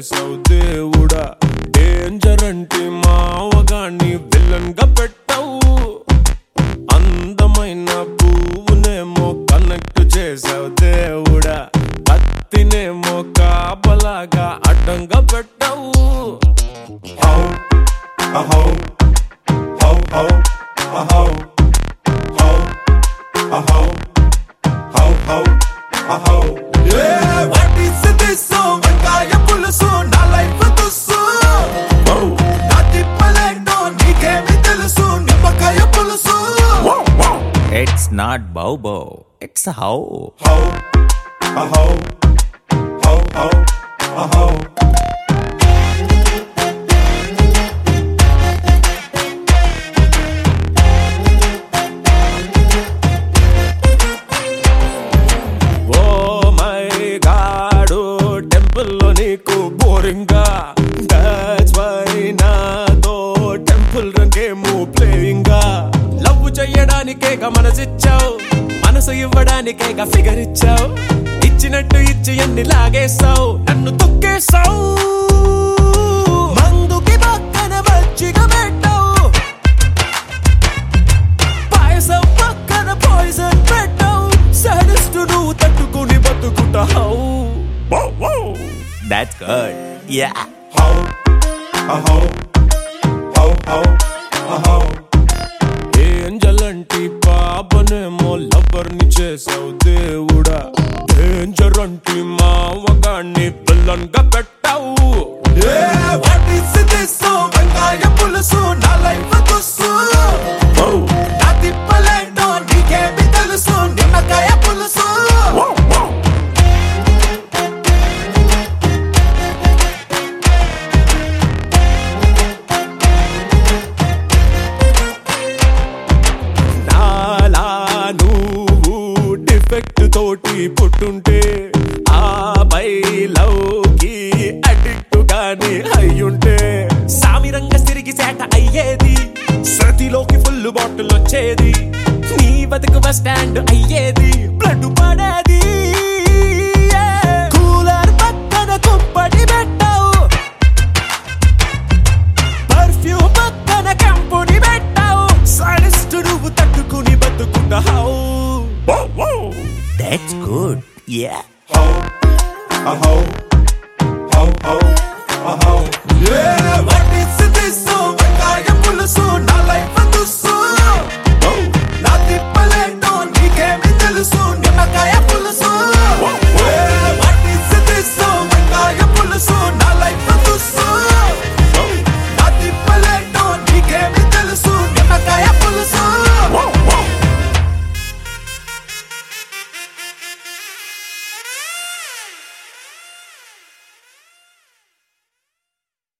చేసావు దేవుడా డేంజర్ అంటే మావగాన్ని విలన్ గా పెట్టావు అందమైన పువ్వునేమో కనెక్ట్ చేసావు దేవుడా కత్తినేమో కాపలాగా అడ్డంగా పెట్టావు ho, a ho, ho ho, a ho, ho, a ho, ho ho, a ho. Yeah, what is this song? వంకాయ పులుసు నా లైఫ్ తుస్సు నా తిప్పలేంటో నీకేమి తెలుసు నిమ్మకాయ పులుసు It's not Bobo, it's how. ho, a ho, ho ho, a ho. Oh my god టెంపుల్లో నీకు బోరింగా దట్స్ వై నాతో టెంపుల్ రంగేమో ప్లేయింగా లవ్ చెయ్యడానికేగా మనసిచ్చావు మనసు ఇవ్వడానికేగా ఫిగర్ ఇచ్చావు ఇచ్చినట్టు ఇచ్చి ఎన్ని లాగేశావు నన్ను తొక్కేశావు మందుకి పక్కన మజ్జిగ పెట్టావు పాయసం పక్కన పాయిజన్ పెట్టావు సడస్ట్ నువ్వు తట్టుకుని బతుకుతావు That's good. Yeah. ho, a ho, ho ho, a ho. Angel అంటి పాపనేమో లవర్ ని చేసావు దేవుడా డేంజర్ అంటి మావగాన్ని విలన్ గా పెట్టావు Yeah, what is this song? వంకాయ పులుసు నా లైఫ్ తుస్సు నా తిప్పలేంటో నీకేమి తెలుసు నిమ్మకాయ పులుసు నాలా నువ్వు డిఫెక్ట్ తోటి పుట్టుంటే ఆ బై లవ్ కి అడిక్ట్ గాని అయ్యుంటే సామిరంగ తిరిగి సేట అయ్యేది సతిలోకి ఫుల్ బాటిల్ వచ్చేది నీ బతుకు బస్ స్టాండ్ అయ్యేది బ్లడ్ పడేది కూలర్ పక్కన కుంపటి పెట్టావు పర్ఫ్యూమ్ పక్కన కంపుని పెట్టావు సడస్ట్ నువ్వు తట్టుకుని బతుకున్నావు That's good. Yeah. ho, a ho, ho ho, a ho. Yeah, what is this song? వంకాయ పులుసు నా లైఫ్